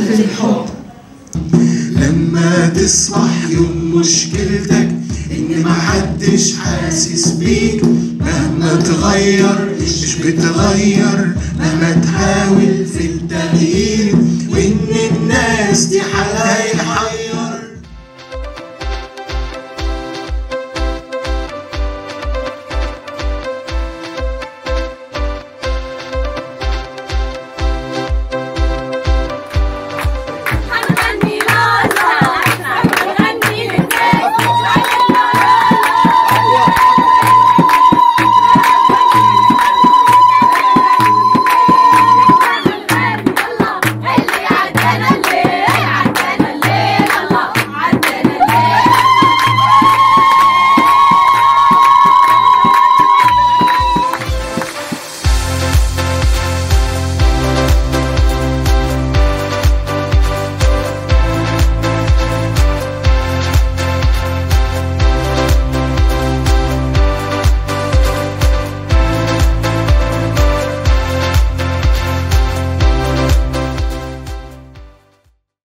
في الحب لما تصبح يوم مشكلتك ان محدش حاسس بيك مهما تغير مش بتغير مهما تحاول في التغيير وان الناس دي حالها